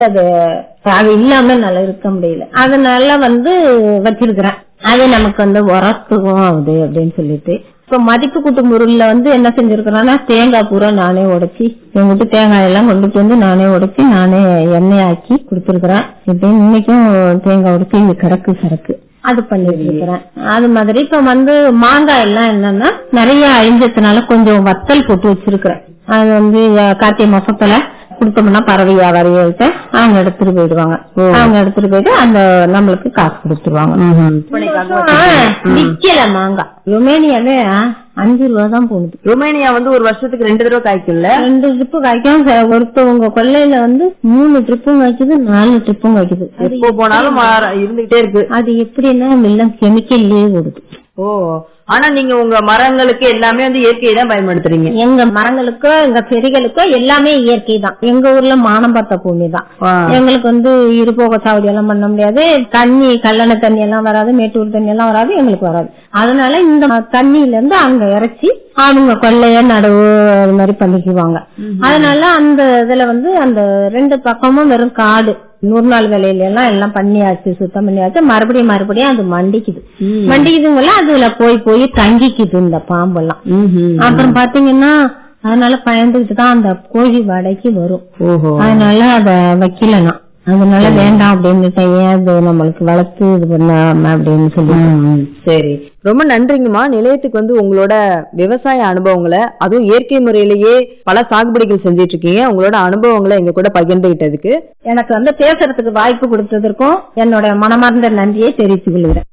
அது அது இல்லாம நல்லா இருக்க முடியல அதனால வந்து வச்சிருக்கிறேன் அது நமக்கு வந்து உரத்துக்கும் ஆகுது அப்படின்னு சொல்லிட்டு இப்ப மதிப்பு கூட்டு முருள்ல வந்து என்ன செஞ்சிருக்கிறேன்னா தேங்காய் பூரா நானே உடைச்சி எங்கிட்ட தேங்காய் எல்லாம் கொண்டுட்டு வந்து நானே உடைச்சி நானே எண்ணெய் ஆக்கி கொடுத்துருக்கிறேன் இப்படி இன்னைக்கும் தேங்காய் உடைச்சி இங்க கிடக்கு சரக்கு அது பண்ணிட்டு இருக்கிறேன் அது மாதிரி இப்ப வந்து மாங்காய் எல்லாம் என்னன்னா நிறைய அழிஞ்சதுனால கொஞ்சம் வத்தல் போட்டு வச்சிருக்கிறேன் அது வந்து அஹ், கார்த்திகை மாசத்துல கொடுத்தோம்னா பறவை வியாபாரிகள்ட்ட அவங்க எடுத்துட்டு போயிடுவாங்க அவங்க எடுத்துட்டு போயிட்டு அந்த நம்மளுக்கு காசு கொடுத்துருவாங்க விக்கல மாங்காய் ருமேனியாவே அஞ்சு ரூபா தான் போகுது ருமேனியா வந்து ஒரு வருஷத்துக்கு ரெண்டு தடவை காய்க்கும்ல ரெண்டு ட்ரிப்பு காய்க்கும் ச- ஒருத்தவங்க கொள்ளையில வந்து மூணு ட்ரிப்பும் காய்க்குது நாலு ட்ரிப்பும் காய்க்குது அது எப்போ போனாலும் மாற- இருந்துகிட்டே இருக்கு அது எப்படின்னா எல்லாம் கெமிக்கல்லயே ஓடுது ஓ ஆனா நீங்க உங்க மரங்களுக்கு எல்லாமே வந்து இயற்கையை தான் பயன்படுத்துறீங்க எங்க மரங்களுக்கோ எங்க செடிகளுக்கோ எல்லாமே இயற்கை தான் எங்க ஊர்ல மானம் பார்த்த பூமி தான் ஆ. எங்களுக்கு வந்து இருபோக சாவடி எல்லாம் பண்ண முடியாது தண்ணி கல்லணை தண்ணி எல்லாம் வராது மேட்டூர் தண்ணி எல்லாம் வராது எங்களுக்கு வராது அதனால இந்த தண்ணியில இருந்து அங்க இறைச்சி அவங்க கொள்ளைய நடவு அது மாதிரி பண்ணிக்குவாங்க அதனால அந்த இதுல வந்து அந்த ரெண்டு பக்கமும் வெறும் காடு நூறு நாள் வேலையில எல்லாம் எல்லாம் பண்ணியாச்சு சுத்தம் பண்ணியாச்சு மறுபடியும் மறுபடியும் அது மண்டிக்குது மண்டிக்குதுங்களா அதுல போய் போய் தங்கிக்குது இந்த பாம்பெல்லாம் அப்புறம் பாத்தீங்கன்னா அதனால பயந்துகிட்டு தான் அந்த கோழி வாடகைக்கு வரும் ஓஹோ அதனால அத வைக்கல நான் அதனால வேண்டாம் அப்படின்னு ஏன் அது நம்மளுக்கு வளர்த்து இது பண்ணாம அப்படின்னு சொல்லி சரி ரொம்ப நன்றிங்கம்மா நிலையத்துக்கு வந்து உங்களோட விவசாய அனுபவங்களை அதுவும் இயற்கை முறையிலேயே பல சாகுபடிகள் செஞ்சிட்டு இருக்கீங்க உங்களோட அனுபவங்களை எங்க கூட பகிர்ந்துகிட்டதுக்கு எனக்கு வந்து பேசுறதுக்கு வாய்ப்பு கொடுத்ததற்கும் என்னோட மனமார்ந்த நன்றியை தெரிவித்துக் கொள்கிறேன்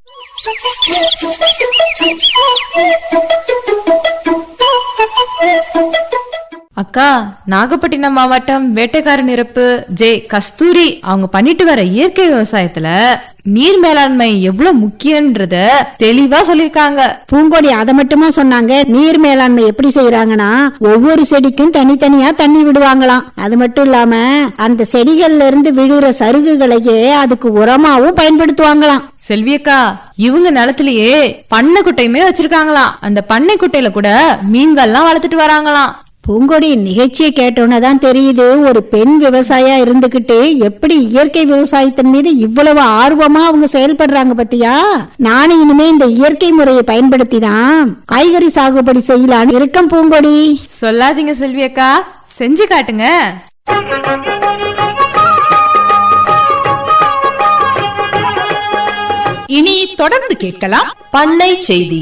அக்கா நாகப்பட்டினம் மாவட்டம் வேட்டைக்காரன் நிரப்பு ஜே கஸ்தூரி அவங்க பண்ணிட்டு வர இயற்கை விவசாயத்துல நீர் மேலாண்மை எவ்வளவு முக்கியன்றத தெளிவா சொல்லிருக்காங்க பூங்கொடி அதை மட்டுமா சொன்னாங்க நீர் மேலாண்மை எப்படி செய்யறாங்கன்னா ஒவ்வொரு செடிக்கும் தனித்தனியா தண்ணி விடுவாங்களாம் அது மட்டும் இல்லாம அந்த செடிகள்ல இருந்து விழுற சருகுகளையே அதுக்கு உரமாவும் பயன்படுத்துவாங்களாம் செல்வியக்கா இவங்க நிலத்திலேயே பண்ணை குட்டையுமே வச்சிருக்காங்களாம் அந்த பண்ணை குட்டையில கூட மீன்கள்லாம் வளர்த்துட்டு வராங்களாம் பூங்கொடி நிகழ்ச்சியை கேட்டோன்னே தான் தெரியுது ஒரு பெண் விவசாயியா இருந்துகிட்டு எப்படி இயற்கை விவசாயத்தின் மீது இவ்வளவு ஆர்வமா அவங்க செயல்படுறாங்க பத்தியா நானும் இனிமே இந்த இயற்கை முறையை பயன்படுத்தி தான் காய்கறி சாகுபடி செய்யலான்னு இருக்கேன் பூங்கொடி சொல்லாதீங்க செல்வியக்கா செஞ்சு காட்டுங்க இனி தொடர்ந்து கேட்கலாம் பண்ணை செய்தி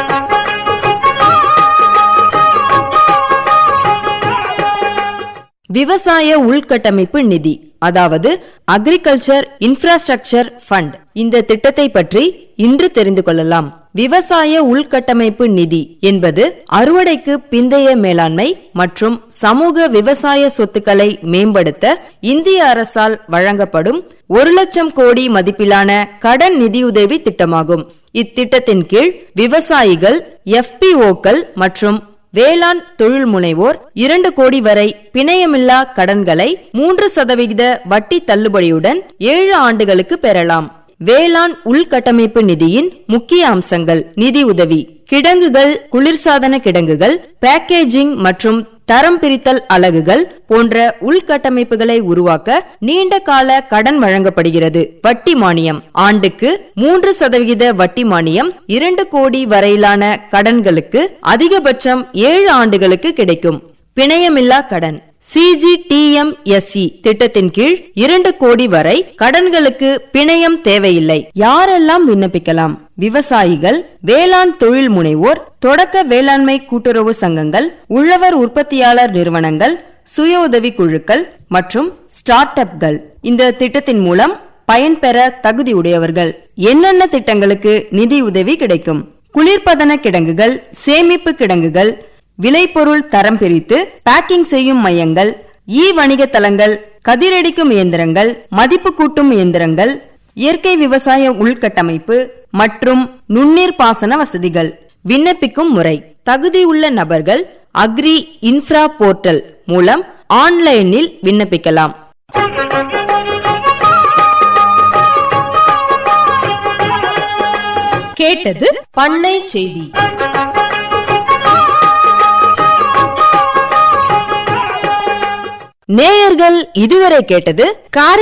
விவசாய உள்கட்டமைப்பு நிதி அதாவது அக்ரிகல்ச்சர் இன்ஃப்ராஸ்ட்ரக்சர் ஃபண்ட் இந்த திட்டத்தை பற்றி இன்று தெரிந்து கொள்ளலாம் விவசாய உள்கட்டமைப்பு நிதி என்பது அறுவடைக்கு பிந்தைய மேலாண்மை மற்றும் சமூக விவசாய சொத்துக்களை மேம்படுத்த இந்திய அரசால் வழங்கப்படும் ஒரு லட்சம் கோடி மதிப்பிலான கடன் நிதியுதவி திட்டமாகும் இத்திட்டத்தின் கீழ் விவசாயிகள் எஃபிஓக்கள் மற்றும் வேளாண் தொழில் முனைவோர் இரண்டு கோடி வரை பிணையமில்லா கடன்களை மூன்று சதவிகித வட்டி தள்ளுபடியுடன் ஏழு ஆண்டுகளுக்கு பெறலாம் வேளாண் உள்கட்டமைப்பு நிதியின் முக்கிய அம்சங்கள் நிதி உதவி கிடங்குகள் குளிர்சாதன கிடங்குகள் பேக்கேஜிங் மற்றும் தரம் பிரித்தல் அலகுகள் போன்ற உள்கட்டமைப்புகளை உருவாக்க நீண்ட கால கடன் வழங்கப்படுகிறது வட்டி மானியம் ஆண்டுக்கு மூன்று சதவிகித வட்டி மானியம் இரண்டு கோடி வரையிலான கடன்களுக்கு அதிகபட்சம் ஏழு ஆண்டுகளுக்கு கிடைக்கும் பிணையமில்லா கடன் சிஜிடிஎம்எஸ்இ திட்டத்தின் கீழ் இரண்டு கோடி வரை கடன்களுக்கு பிணையம் தேவையில்லை யாரெல்லாம் விண்ணப்பிக்கலாம் விவசாயிகள் வேளாண் தொழில் முனைவோர் தொடக்க வேளாண்மை கூட்டுறவு சங்கங்கள் உழவர் உற்பத்தியாளர் நிறுவனங்கள் சுய உதவி குழுக்கள் மற்றும் ஸ்டார்ட் அப்கள் இந்த திட்டத்தின் மூலம் பயன்பெற தகுதியுடையவர்கள் என்னென்ன திட்டங்களுக்கு நிதி உதவி கிடைக்கும் குளிர்பதன கிடங்குகள் சேமிப்பு கிடங்குகள் விளைபொருள் தரம் பிரித்து பேக்கிங் செய்யும் மையங்கள் இ வணிக தளங்கள் கதிரடிக்கும் இயந்திரங்கள் மதிப்பு கூட்டும் இயந்திரங்கள் இயற்கை விவசாய உள்கட்டமைப்பு மற்றும் நுண்ணீர் பாசன வசதிகள் விண்ணப்பிக்கும் முறை தகுதியுள்ள நபர்கள் அக்ரி இன்ஃப்ரா போர்ட்டல் மூலம் ஆன்லைனில் விண்ணப்பிக்கலாம் கேட்டது பண்ணை செய்தி நேயர்கள் இதுவரை கேட்டது காரை